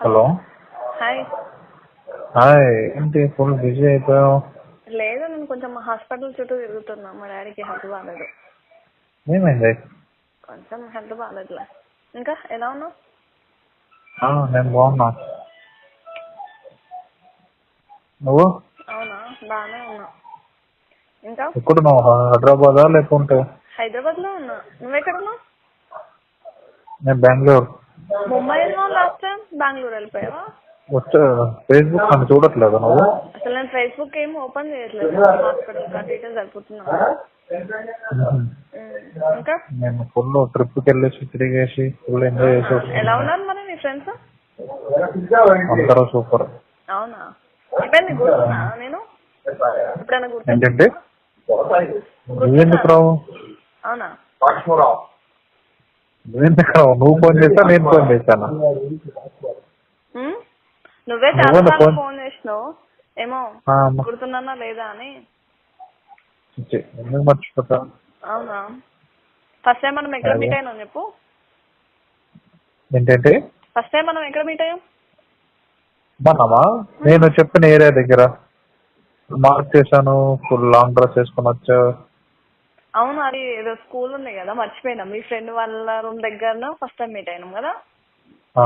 Hello hi hi ఏంటి full busy అయిపోయావు లేదు నేను కొంచెం హాస్పిటల్ చుట్టూ తిరుగుతున్నా మా డాడీకి హెల్త్ బాగాలేదు ఏమైంది కొంచెం హెల్త్ బాగాలేదులే ఇంకా ఎలా ఉన్నావు ఆ, నేను బాగున్నా నువ్వు అవునా బాగానే ఉన్నా ఇంకా ఎక్కడున్నావు హైదరాబాదా లేకుంటే హైదరాబాద్లో ఉన్నా నువ్వెక్కడ ఉన్నావు నేను బెంగళూరు ముంబై ఉన్నావు లాస్ట్ టైం బెంగళూరు వెళ్ళిపోయావా వచ్చే ఫేస్బుక్ నన్ను చూడట్లేదు నువ్వు అసలు నేను ఫేస్బుక్ ఏం ఓపెన్ చేయట్లేదు హాస్పిటల్ కా డీటెయిల్స్ సరిపోతున్నా మ్మ్. ఇంకా నేను ఫుల్ ట్రిప్కి వెళ్ళేసి తిరిగేసి ఫుల్ ఎంజాయ్ చేసి ఎలా ఉన్నారు మరి నీ ఫ్రెండ్స్ అందరూ సూపర్ అవునా అయిపోయింది గుర్తున్నా నేను ఎప్పుడైనా గుర్తు ఏంటంటే నువ్వెందుకు రావు అవునా నువ్వెందుకు రావు నువ్వు ఫోన్ చేసా నేను ఫోన్ చేశాను ఉమ్? నువ్వే చాలా నువ్వే సార్లు ఫోన్- ఫోన్ చేసినావు ఏమో ఆ, మ- గుర్తున్నానా లేదా అని ఛీ, ఎందుకు మర్చిపోతా అవునా ఫస్ట్ టైం మనం ఎక్కడ అదే. మీట్ అయినాం చెప్పు ఏంటంటే ఫస్ట్ టైం మనం ఎక్కడ మీట్ అయ్యాం మనమా నేను చెప్పిన ఏరియా దగ్గర మార్క్ చేశాను ఫుల్ లాంగ్ డ్రెస్ వేసుకొని వచ్చా అవును అది ఏదో స్కూల్ ఉంది కదా మర్చిపోయినా మీ ఫ్రెండ్ వాళ్ళ రూమ్ దగ్గర ఫస్ట్ టైం మీట్ అయినాం కదా ఆ,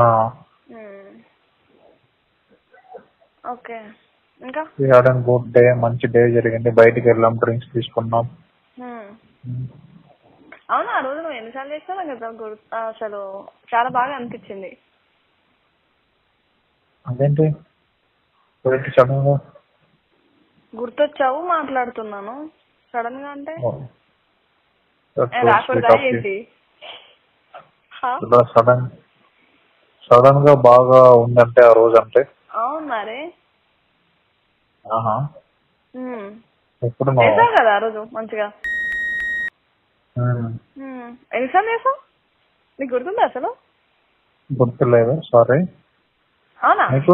ఓకే ఇంకా we had a good day మంచి డే జరిగింది బయటికి వెళ్ళాం డ్రింక్స్ తీసుకున్నాం ఉమ్. అవును ఆ రోజు నువ్వు ఎన్నిసార్లు చేస్తావు నాకు అసలు గుర్తు అసలు చాలా బాగా అనిపించింది అదేంటి ఏంటి సడన్ గా గుర్తొచ్చావు మాట్లాడుతున్నాను సడన్ గా అంటే ఓ, that's ఏ, so రాకూడదా sweet of you. ఏంటి హా? ఇలా సడన్ సడన్ గా బాగా ఉందంటే ఆ రోజు అంటే అవును మరి ఆహా ఉమ్. ఎప్పుడు నువ్వు చేసావు కదా ఆ రోజు మంచిగా ఉమ్, ఉమ్. ఎన్నిసార్లు చేసావు నీకు గుర్తుందా అసలు గుర్తులేదు సారీ అవునా నీకు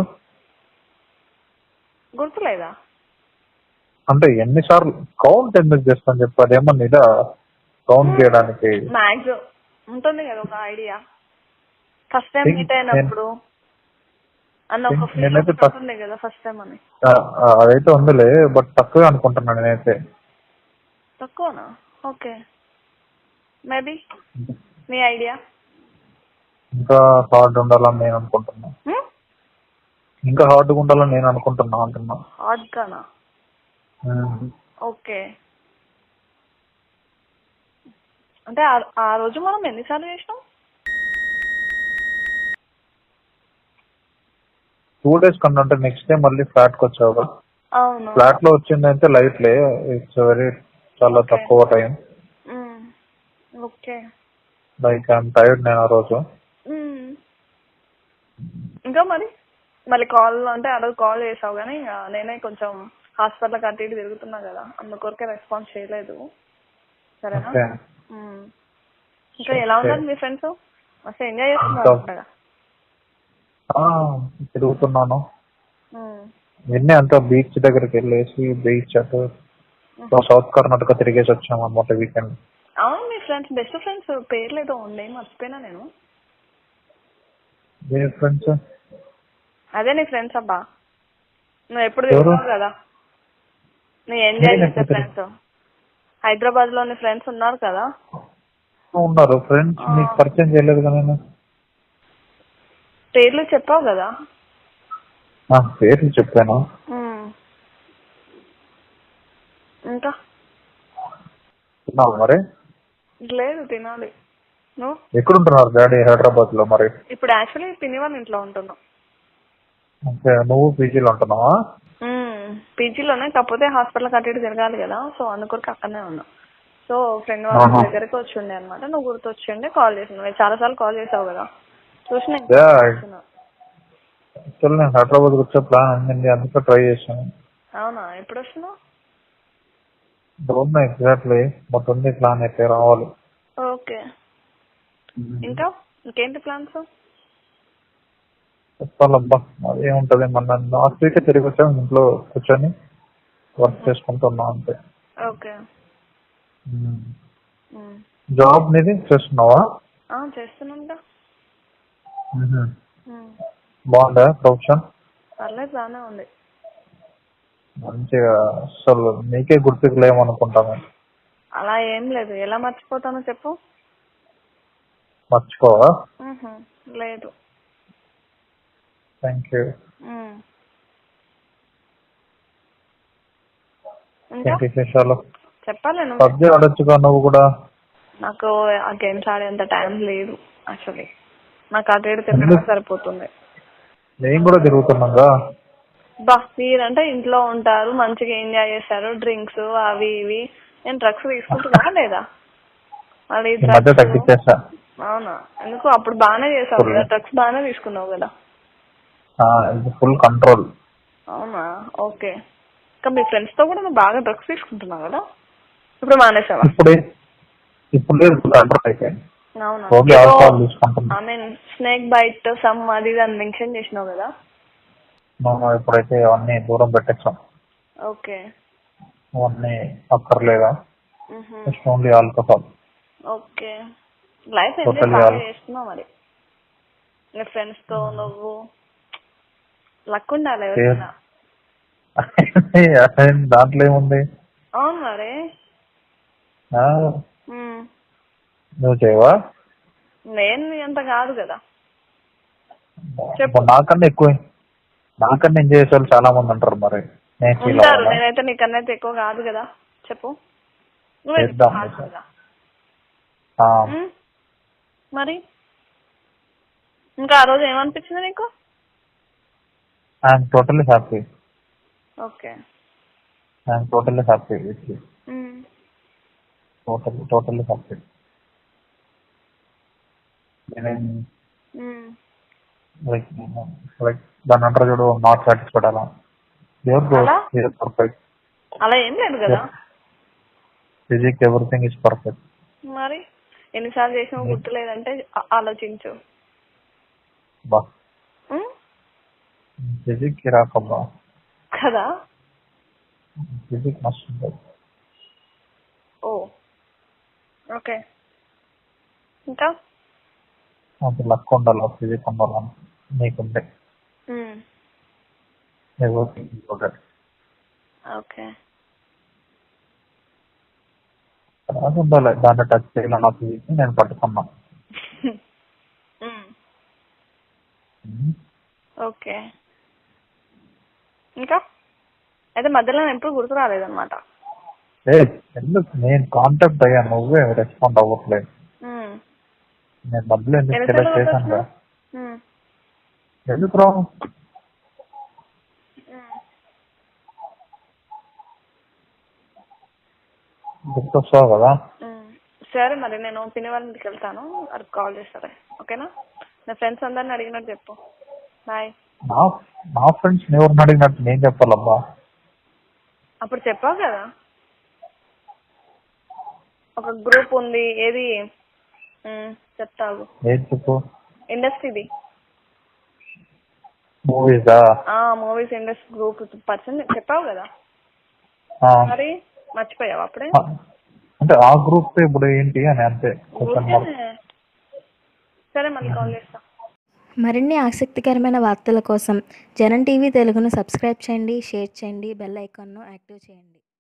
గుర్తులేదా అంటే ఎన్నిసార్లు కౌంట్ ఎందుకు చేస్తాను చెప్పు అదేమన్నా ఇదా కౌంట్ చేయడానికి మ్యాక్స్ ఉంటుంది కదా ఒక idea first time Think- meet అయినప్పుడు అన్న ఒక Think ఫీల్ నేనైతే ఫస్ట్- ఉంటుంది కదా ఫస్ట్ టైం అని ఆ, ఆ, అదైతే ఉందిలే బట్ తక్కువే అనుకుంటున్నాను నేనైతే తక్కువనా ఓకే మేబీ మీ ఐడియా ఇంకా హార్డ్ ఉండాలని నేను అనుకుంటున్నా ఇంకా హార్డ్గా ఉండాలని నేను అనుకుంటున్నా అంటున్నా హాట్ గానా ఉమ్. ఓకే అంటే ఆ- ఆ రోజు మనం ఎన్నిసార్లు చేసినాం టూ డేస్ కన్నా అంటే నెక్స్ట్ డే మళ్ళీ ఫ్లాట్ కి వచ్చావు కదా అవును ఫ్లాట్ లో వచ్చిందంటే లైట్లే ఇట్స్ వెరీ చాలా Okay. తక్కువ time hmm. Okay like I'm tired నేను ఆ రోజు మ్మ్. ఇంకా మరి మళ్ళీ కాల్ అంటే ఆ రోజు కాల్ చేసావు కానీ ఇంకా నేనే కొంచెం హాస్పిటల్ అటు ఇటు తిరుగుతున్నా కదా అందుకొరకే రెస్పాన్స్ చేయలేదు సరేనా ఓకే మ్మ్. ఇంకా ఎలా ఉన్నారు మీ ఫ్రెండ్స్ అసలు ఎంజాయ్ చేస్తున్నారు ఇంకా- అంతగా తిరుగుతున్నాను మ్మ్. నిన్నే అంతా బీచ్ దగ్గరికి వెళ్ళేసి బీచ్ అటు సౌత్ కర్ణాటక తిరిగేసి వచ్చాం అనమాట వీకెండ్ అవును మీ ఫ్రెండ్స్ బెస్ట్ ఫ్రెండ్స్ పేర్లు ఏదో ఉండే మర్చిపోయినా నేను ఏ ఫ్రెండ్స్ అదే నీ ఫ్రెండ్స్ అబ్బా నువ్వు ఎప్పుడు ఎవరు? తిరుగుతావు కదా నీ ఎంజాయ్ నేను చేసే ఎప్పుడు ఫ్రెండ్స్ హైదరాబాద్ లో నీ ఫ్రెండ్స్ ఉన్నారు కదా ఉన్నారు ఫ్రెండ్స్ ఆ. మీకు పరిచయం చేయలేదు కదా నేను పేర్లు చెప్పావు కదా ఆ, పేర్లు చెప్పాను ఉమ్. ఇంకా తిన్నావా మరి లేదు తినాలి నువ్వు ఎక్కడుంటున్నారు డాడీ హైదరాబాద్ లో మరి ఇప్పుడు యాక్చువల్లీ పిన్ని వాళ్ళ ఇంట్లో ఉంటున్నావు ఓకే నువ్వు పీజీలో ఉంటున్నావా పీజీలోనే కాకపోతే హాస్పిటల్ కట్టి తిరగాలి కదా సో అందుకొరకు అక్కడనే ఉన్నా సో ఫ్రెండ్ వాళ్ళ ఆహా. దగ్గరికి వచ్చి ఉండే అనమాట నువ్వు గుర్తొచ్చిండే కాల్ చేసిన చాలా సార్లు కాల్ చేసావు కదా చూసిన Yeah. యాక్చువల్ నేను హైదరాబాద్ వచ్చే ప్లాన్ అందింది అందుకే ట్రై చేశాను అవునా ఎప్పుడు వస్తున్నావు డోంట్ ఎగ్జాక్ట్లీ బట్ ఉంది ప్లాన్ అయితే రావాలి ఓకే ఇంకా ఇంకేంటి ప్లాన్స్ చెప్పాలబ్బా అది ఏముంటది మన లాస్ట్ వీక్ తిరిగి వచ్చాము ఇంట్లో కూర్చొని వర్క్ చేసుకుంటున్నాం అంతే ఓకే జాబ్ నీది చేస్తున్నావా చేస్తున్నానుగా బాగుందా ప్రొఫెషన్ పర్లేదు బాగానే ఉంది మంచిగా అసలు మీకే గుర్తుకు లేమనుకుంటాను అలా ఏం లేదు ఎలా మర్చిపోతానో చెప్పు మర్చిపోవా మ్హూ. లేదు థ్యాంక్ యూ మ్. ఇంకా ఏంటి విశేషాలు చెప్పాలి నువ్వు పబ్జి ఆడొచ్చుగా నువ్వు కూడా నాకు ఆ గేమ్స్ ఆడేంత టైం లేదు యాక్చువల్లీ నాకు అటు ఇటు తిరగడం సరిపోతుంది నేను కూడా తిరుగుతున్నాగా బా మీరంటే ఇంట్లో ఉంటారు మంచిగా ఎంజాయ్ చేస్తారు డ్రింక్స్ అవి ఇవి నేను డ్రగ్స్ తీసుకుంటున్నా లేదా మళ్ళీ ఈ మధ్య drugs- తగ్గించేసా అవునా ఎందుకు అప్పుడు బాగానే చేసావు కదా డ్రగ్స్ బాగానే తీసుకున్నావు కదా ఆ, ఇది ఫుల్ కంట్రోల్ అవునా ఓకే ఇంకా మీ ఫ్రెండ్స్ తో కూడా నువ్వు బాగా డ్రగ్స్ తీసుకుంటున్నావు కదా ఇప్పుడు మానేసావా ఇప్పుడు ఇప్పుడు లేదు కంట్రోల్ అయిపోయింది అవునా ఓన్లీ ఆల్కహాల్ తీసుకుంటున్నా I mean snake bite some అది ఇది అని మెన్షన్ చేసినావు కదా మనం ఇప్పుడైతే అవన్నీ దూరం పెట్టేస్తాం ఓకే అవన్నీ అక్కర్లేదా మ్హూ. Just only alcohol okay life enjoy Totally బాగా all. చేస్తున్నావు మరి నీ ఫ్రెండ్స్ తో నువ్వు లక్ ఉండాలి ఎవరైనా అసలు దాంట్లో ఏముంది అవును మరి ఆ, మ్మ్. నువ్వు చేయవా నేను అంత కాదు కదా చెప్పు. ఇప్పుడు నాకన్నా ఎక్కువ నాకన్నా ఎంజాయ్ చేసే వాళ్ళు చాలా మంది ఉంటారు మరి నేను ఫీల్ ఉంటారు అవ్వాలా నేనైతే నీకన్నైతే ఎక్కువ కాదు కదా చెప్పు నువ్వే చేద్దాం. కాదు కదా ఆ, మ్మ్. మరి ఇంకా ఆ రోజు ఏమనిపించింది నీకు I'm totally happy okay I'm totally happy with hmm. Totally totally happy నేను మ్మ్. లైక్ లైక్ దాని అంటారు చూడు నాట్ సాటిస్ఫైడ్ అలా యువర్ గుడ్ అలా? యువర్ పర్ఫెక్ట్ అలా ఏం లేదు కదా ఫిజిక్ ఎవ్రీథింగ్ ఇస్ పర్ఫెక్ట్ మరి ఎన్నిసార్లు చేసినా గుర్తులేదంటే ఆ- ఆలోచించు బా మ్మ్? ఫిజిక్ రాకబ్బా కదా ఫిజిక్ మస్తు ఉంటుంది ఓ ఓకే ఇంకా అంత లక్ ఉండాలి ఫిజిక్ ఉండాలని నీకుంటే మ్మ్. ఎవ్రీథింగ్ ఇంపార్టెంట్ ఓకే అది ఉండాలి దాన్ని టచ్ చేయాలి నా ఫిజిక్ నేను పట్టుకున్నా మ్మ్. ఓకే ఇంకా అయితే మధ్యలో నేను ఎప్పుడు గుర్తు రాలేదన్నమాట ఏ ఎందుకు నేను కాంటాక్ట్ అయ్యాను నువ్వే రెస్పాండ్ అవ్వట్లేదు మ్మ్. నేను డబ్బులు ఎందుకు ఎన్నిసార్లు సెలెక్ట్ చేశాను కదా గుర్తొచ్చినావు? మ్మ్. ఎందుకు రావు మ్మ్. గుర్తొస్తావు కదా మ్మ్. సరే మరి నేను పిన్ని వాళ్ళ ఇంటికి వెళ్తాను అది కాల్ చేస్తారా ఓకేనా నా ఫ్రెండ్స్ అందరిని అడిగినట్టు చెప్పు బాయ్ నా నా ఫ్రెండ్స్ ఎవరిని అడిగినట్టు నేను చెప్పాలబ్బా అప్పుడు చెప్పావు కదా ఒక గ్రూప్ ఉంది ఏది మ్మ్, చెప్తాగు ఏం చెప్పు ఇండస్ట్రీది మూవీసా ఆ మూవీస్ ఇండస్ట్రీ గ్రూప్ పర్సన్ చెప్పావు కదా మరి మర్చిపోయావు అప్పుడే అంటే ఆ గ్రూప్ ఇప్పుడు ఏంటి అని అంతే క్వశ్చన్ మార్క్ ఊరికే. సరే మళ్ళీ కాల్ చేస్తా మరిన్ని ఆసక్తికరమైన వార్తల కోసం జనం టీవీ తెలుగును సబ్స్క్రైబ్ చేయండి షేర్ చేయండి బెల్ ఐకాన్ను యాక్టివ్ చేయండి